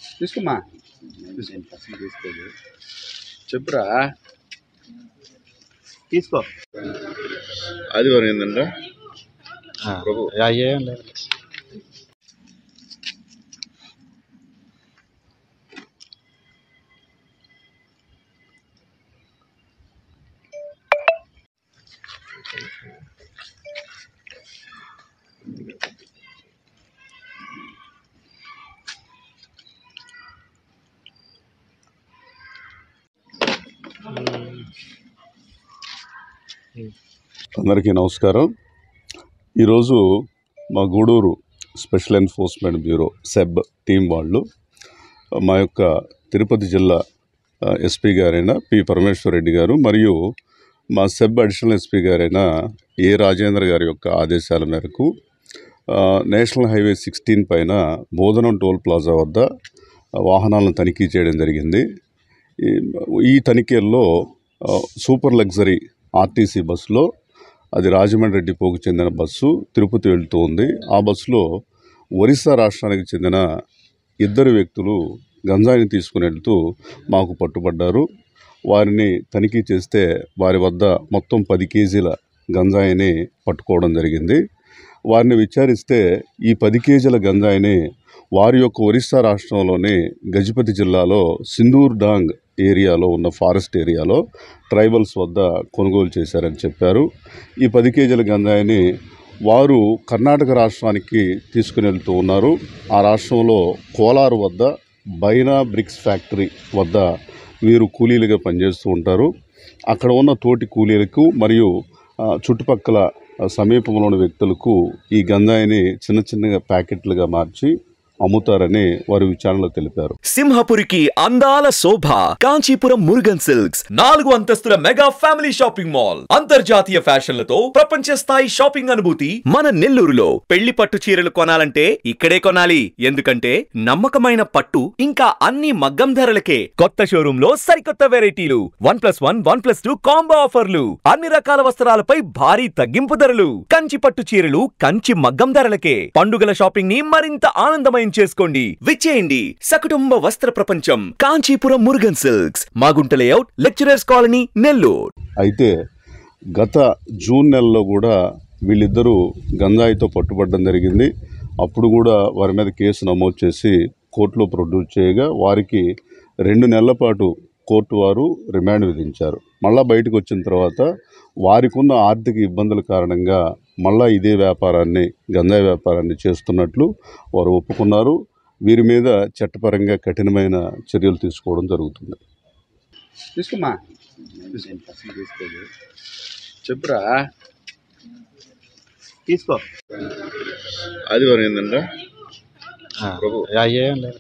తీసుకోమ్మా చెప్పురా తీసుకో ఆదివారం ఏంటంటే ప్రభు. ఏం లేదు అందరికీ నమస్కారం ఈరోజు మా Gudur special enforcement bureau SEB team వాళ్ళు మా యొక్క తిరుపతి జిల్లా ఆ, ఎస్పీ గారైన పి పరమేశ్వర్ రెడ్డి గారు మరియు మా సెబ్ అడిషనల్ ఎస్పీ గారైన ఏ రాజేంద్ర గారి యొక్క ఆదేశాల మేరకు ఆ, నేషనల్ హైవే సిక్స్టీన్ పైన బోధనం టోల్ ప్లాజా వద్ద వాహనాలను తనిఖీ చేయడం జరిగింది ఈ ఈ తనిఖీల్లో ఆ, సూపర్ లగ్జరీ ఆర్టీసీ బస్సులో అది రాజమండ్రి డిపోకు చెందిన బస్సు తిరుపతి వెళ్తూ ఉంది ఆ బస్సులో ఒరిస్సా రాష్ట్రానికి చెందిన ఇద్దరు వ్యక్తులు గంజాయిని తీసుకుని వెళ్తూ మాకు పట్టుబడ్డారు వారిని తనిఖీ చేస్తే వారి వద్ద మొత్తం పది కేజీల గంజాయిని పట్టుకోవడం జరిగింది వారిని విచారిస్తే ఈ పది కేజీల గంజాయిని వారి యొక్క ఒరిస్సా రాష్ట్రంలోని గజపతి జిల్లాలో సింధూర్ డాంగ్ ఏరియాలో ఉన్న ఫారెస్ట్ ఏరియాలో ట్రైబల్స్ వద్ద కొనుగోలు చేశారని చెప్పారు ఈ పది కేజీల గంజాయిని వారు కర్ణాటక రాష్ట్రానికి తీసుకుని వెళ్తూ ఉన్నారు ఆ రాష్ట్రంలో కోలారు వద్ద బైనా బ్రిక్స్ ఫ్యాక్టరీ వద్ద వీరు కూలీలుగా పనిచేస్తూ ఉంటారు అక్కడ ఉన్న తోటి కూలీలకు మరియు ఆ, చుట్టుపక్కల ఆ, సమీపంలోని వ్యక్తులకు ఈ గంజాయిని చిన్న చిన్నగా ప్యాకెట్లుగా మార్చి అమ్ముతారని వారు విచారణలో తెలిపారు సింహపురికి అందాల శోభ కాంచీపురం మురుగన్ సిల్క్స్ నాలుగు అంతస్తుల మెగా ఫ్యామిలీ షాపింగ్ మాల్ అంతర్జాతీయ ఫ్యాషన్లతో ప్రపంచ స్థాయి షాపింగ్ అనుభూతి మన నెల్లూరులో పెళ్లి పట్టు చీరలు కొనాలంటే ఇక్కడే కొనాలి ఎందుకంటే నమ్మకమైన పట్టు ఇంకా అన్ని మగ్గం ధరలకే కొత్త షోరూమ్ లో సరికొత్త వెరైటీలు one plus one one plus two combo ఆఫర్లు అన్ని రకాల వస్త్రాలపై భారీ తగ్గింపు ధరలు కంచి పట్టు చీరలు కంచి మగ్గం ధరలకే పండుగల షాపింగ్ ని మరింత ఆనందమయం చేసుకోండి విచ్చేయండి సకుటుంబ వస్త్ర ప్రపంచం Kanchipuram Murugan silks Magunta layout lecturers colony Nellore అయితే గత జూన్ నెలలో కూడా వీళ్ళిద్దరూ గంజాయితో పట్టుబడడం జరిగింది అప్పుడు కూడా వారి మీద కేసు నమోదు చేసి కోర్టులో ప్రొడ్యూస్ చేయగా వారికి రెండు నెలల పాటు కోర్టు వారు రిమాండ్ విధించారు మళ్ళా బయటకు వచ్చిన తర్వాత వారికి ఉన్న ఆర్థిక ఇబ్బందుల కారణంగా మళ్ళా ఇదే వ్యాపారాన్ని గంజాయి వ్యాపారాన్ని చేస్తున్నట్లు వారు ఒప్పుకున్నారు వీరి మీద చట్టపరంగా కఠినమైన చర్యలు తీసుకోవడం జరుగుతుంది తీసుకోమా చెప్పురా తీసుకో ఆదివారం ఏంటంటే ప్రభు. ఏం లేదు